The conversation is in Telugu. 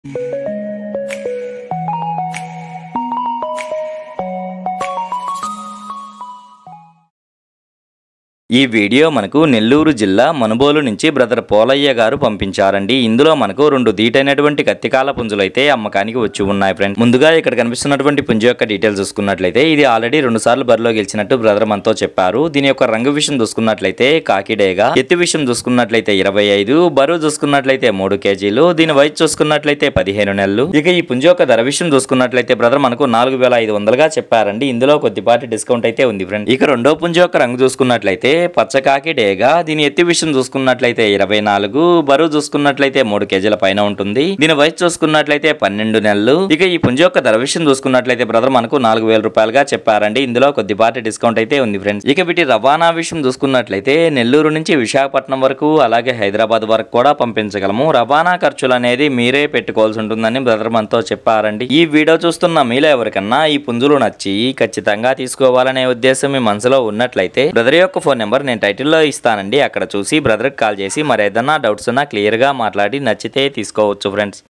ఈ వీడియో మనకు నెల్లూరు జిల్లా మనుబోలు నుంచి బ్రదర్ పోలయ్య గారు పంపించారండి ఇందులో మనకు రెండు దీటైనటువంటి కత్తికాల పుంజులు అయితే అమ్మకానికి వచ్చి ఉన్నాయి ఫ్రెండ్ ముందుగా ఇక్కడ కనిపిస్తున్నటువంటి పుంజు యొక్క డీటెయిల్స్ చూసుకున్నట్లయితే ఇది ఆల్రెడీ రెండు సార్లు బరిలో గెలిచినట్టు బ్రదర్ మనతో చెప్పారు దీని యొక్క రంగు విషయం చూసుకున్నట్లయితే కాకిడేగా ఎత్తి విషయం చూసుకున్నట్లయితే ఇరవై ఐదు బరువు చూసుకున్నట్లయితే మూడు కేజీలు దీని వయసు చూసుకున్నట్లయితే పదిహేను నెలలు ఇక ఈ పుంజు యొక్క ధర విషయం చూసుకున్నట్లయితే బ్రదర్ మనకు నాలుగు వేల ఐదు వందలుగా చెప్పారండి ఇందులో కొద్దిపాటి డిస్కౌంట్ అయితే ఉంది ఫ్రెండ్ ఇక రెండో పుంజు యొక్క రంగు చూసుకున్నట్లయితే పచ్చకాకి డేగా దీని ఎత్తి విషయం చూసుకున్నట్లయితే ఇరవై నాలుగు బరువు చూసుకున్నట్లయితే మూడు కేజీల పైన ఉంటుంది దీని వయసు చూసుకున్నట్లయితే పన్నెండు నెలలు ఇక ఈ పుంజు యొక్క ధర విషయం చూసుకున్నట్లయితే బ్రదర్ మనకు నాలుగు వేల రూపాయలుగా చెప్పారండి ఇందులో కొద్దిపాటి డిస్కౌంట్ అయితే ఉంది ఫ్రెండ్స్ ఇక వీటి రవాణా విషయం చూసుకున్నట్లయితే నెల్లూరు నుంచి విశాఖపట్నం వరకు అలాగే హైదరాబాద్ వరకు కూడా పంపించగలము రవాణా ఖర్చులు అనేది మీరే పెట్టుకోవాల్సి ఉంటుందని బ్రదర్ మనతో చెప్పారండి ఈ వీడియో చూస్తున్న మీలో ఎవరికన్నా ఈ పుంజులు నచ్చి ఖచ్చితంగా తీసుకోవాలనే ఉద్దేశం మీ మనసులో ఉన్నట్లయితే బ్రదర్ యొక్క ఫోన్ నెంబర్ నేను టైటిల్లో ఇస్తానండి అక్కడ చూసి బ్రదర్కి కాల్ చేసి మరి ఏదన్నా డౌట్స్ ఉన్నా క్లియర్గా మాట్లాడి నచ్చితే తీసుకోవచ్చు ఫ్రెండ్స్